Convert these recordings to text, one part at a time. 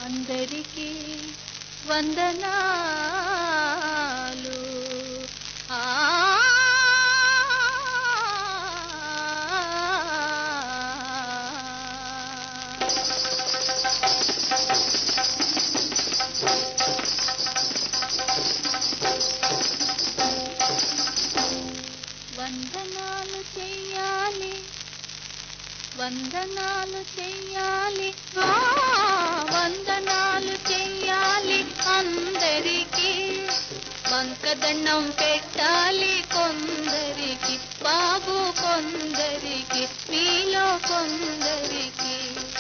అందరికీ వందనాలు ఆ వందనాలు చెయ్యాలి వందనాలు చెయ్యాలి ఆ, వందనాలు చెయ్యాలి అందరికీ వంకదండం పెట్టాలి కొందరికి బాబు కొందరికి మీలో కొందరికి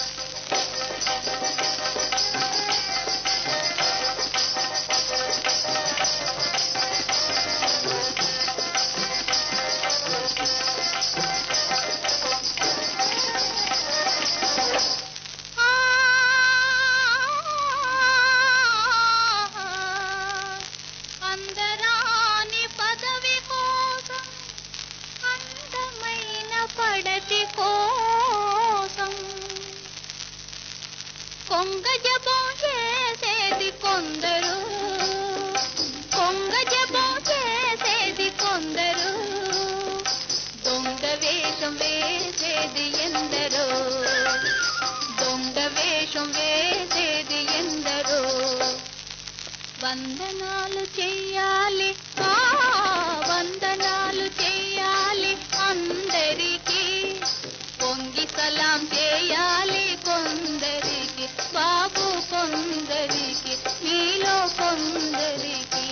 ఆ, అందరాని పదవి కోసం అందమైన పడతి కోసం కొంగ జపం చేసేది కొందరు కొంగ జపం చేసేది కొందరు దొంగ వేషం వేసేది ఎందరో దొంగ వేషం వేసేది ఎందరో వందనాలు చెయ్యాలి ఆ వందనాలు చెయ్యాలి అందరికీ పొంగి సలాం చేయాలి కొందరికి బాబు కొందరికి మీలో కొందరికి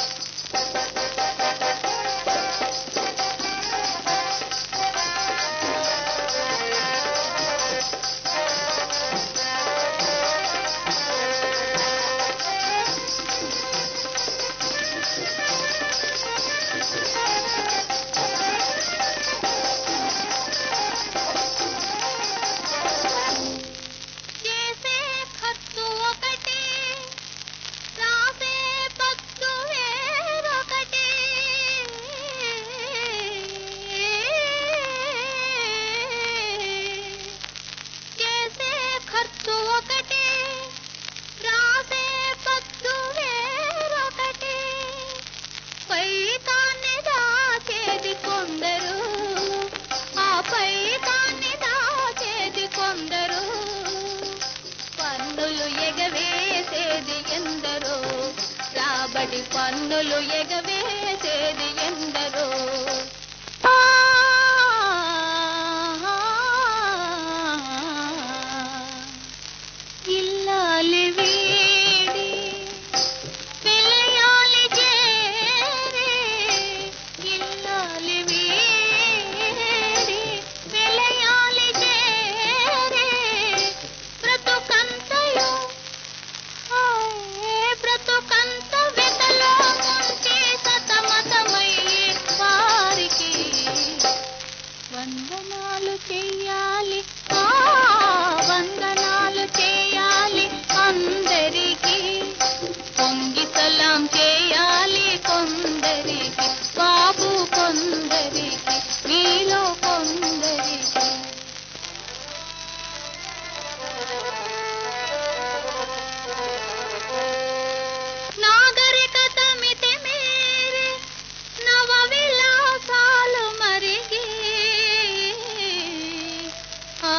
చేసే ఖర్చు ఒకటి రాసే పత్తు వేరొకటి చేసే ఖర్చు ఒకటి రాసే పత్తు వేరొకటి పైతాన్ని దాచేది కొందరు ఆ పైతాన్ని దాచేది కొందరు పన్నులు ఎగవేసేది ఎందరో రాబడి పన్నులు ఎగవేసేది ఎందరో ఆ, ఇల్లాలి వీడి పిల్లయాలి చేరి ఇల్లాలి వీడి పిల్లయాలి చేరి బ్రతుకంతయు హాయ్ బ్రతుకంత వెతలో ఉంచి సతమతమయ్యే వారికి వందనాలు చెయ్యాలి ఆ వందనాలు చేయాలి అందరికీ పొంగి సలాం చేయాలి కొందరికి బాబు కొందరికి మీలో కొందరికి నాగరికత మితి మీరి నవ విలాసాలు మరిగి ఆ,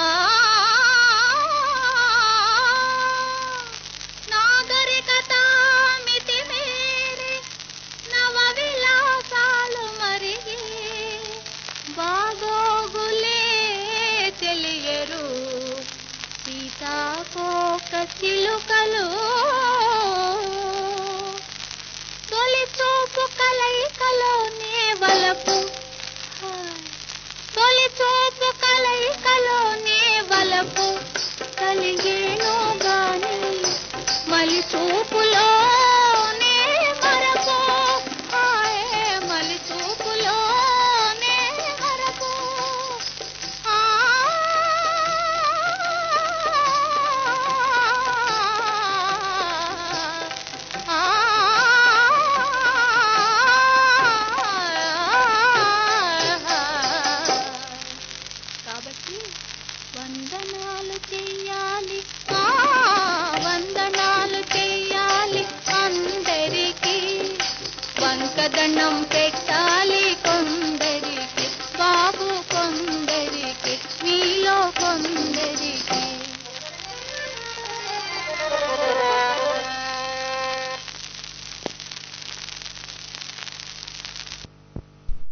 నాగరికత మితి మీరి నవ విలాసాలు మరిగి బాగోగులే తెలియరు సీతాకోక చిలుకలు తొలి చూపు కలయికలోనే వలపు హాయ్. తొలి చూపు కలయికలోనే వలపు కలిగేనో గాని మలి చూపుల